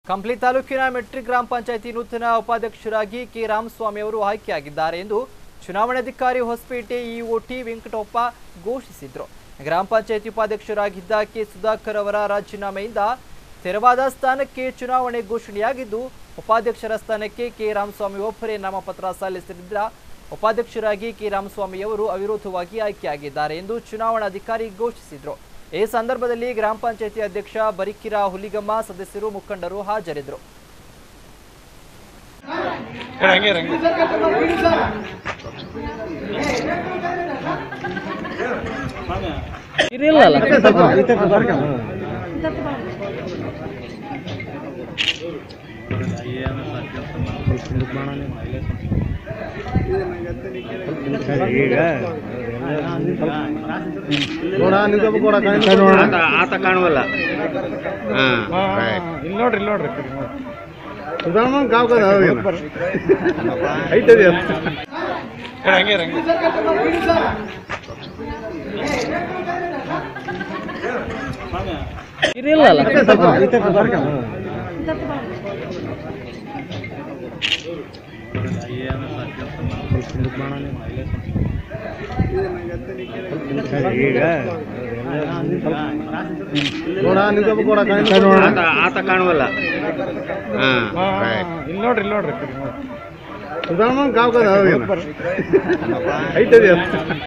ಕಂಪ್ಲಿ ತಾಲೂಕಿನ ಮೆಟ್ರಿಕ್ ಗ್ರಾಮ ಪಂಚಾಯತಿ ನೂತನ ಉಪಾಧ್ಯಕ್ಷರಾಗಿ ಕೆ ರಾಮಸ್ವಾಮಿ ಅವರು ಆಯ್ಕೆಯಾಗಿದ್ದಾರೆ ಎಂದು ಚುನಾವಣಾಧಿಕಾರಿ ಹೊಸಪೇಟೆ ಇಒ ಟಿ ವೆಂಕಟಪ್ಪ ಘೋಷಿಸಿದರು ಗ್ರಾಮ ಪಂಚಾಯತಿ ಉಪಾಧ್ಯಕ್ಷರಾಗಿದ್ದ ಕೆ ಸುಧಾಕರ್ ಅವರ ರಾಜೀನಾಮೆಯಿಂದ ತೆರವಾದ ಸ್ಥಾನಕ್ಕೆ ಚುನಾವಣೆ ಘೋಷಣೆಯಾಗಿದ್ದು ಉಪಾಧ್ಯಕ್ಷರ ಸ್ಥಾನಕ್ಕೆ ಕೆ ರಾಮಸ್ವಾಮಿ ಒಬ್ಬರೇ ನಾಮಪತ್ರ ಸಲ್ಲಿಸಿದ್ದ ಉಪಾಧ್ಯಕ್ಷರಾಗಿ ಕೆ ರಾಮಸ್ವಾಮಿ ಅವರು ಅವಿರೋಧವಾಗಿ ಆಯ್ಕೆಯಾಗಿದ್ದಾರೆ ಎಂದು ಚುನಾವಣಾಧಿಕಾರಿ ಘೋಷಿಸಿದರು ಈ ಸಂದರ್ಭದಲ್ಲಿ ಗ್ರಾಮ ಪಂಚಾಯತಿ ಅಧ್ಯಕ್ಷ ಬರಿಕಿರ ಹುಲಿಗಮ್ಮ ಸದಸ್ಯರು ಮುಖಂಡರು ಹಾಜರಿದ್ದರು ಹಂಗೆ ಹಂಗೆ ಇರಿಲ್ಲಲ್ಲ ಈಗ ನೋಡ ನಿಂತಪ್ಪ ಕೊಡ ನೋಡ ಆತ ಕಾಣುವಲ್ಲ ಹಾ ಇಲ್ಲಿ ನೋಡ್ರಿ ಇಲ್ಲಿ ನೋಡ್ರಿ ಸುಧಾರಣ ಗಾವ್ ಕದ ಐತದೆ ಹಂಗೆ ಹಂಗೆ ಇರಿಲ್ಲಲ್ಲ ಈಗ ನೋಡ ನಿಂತಪ್ಪ ಕೊಡ ನೋಡ ಆತ ಆತ ಕಾಣುವಲ್ಲ ಹಾ ಇಲ್ಲಿ ನೋಡ್ರಿ ಇಲ್ಲಿ ನೋಡ್ರಿ ಸುಧಾರಣ ಗಾವ್ ಕದ ಐತದೆ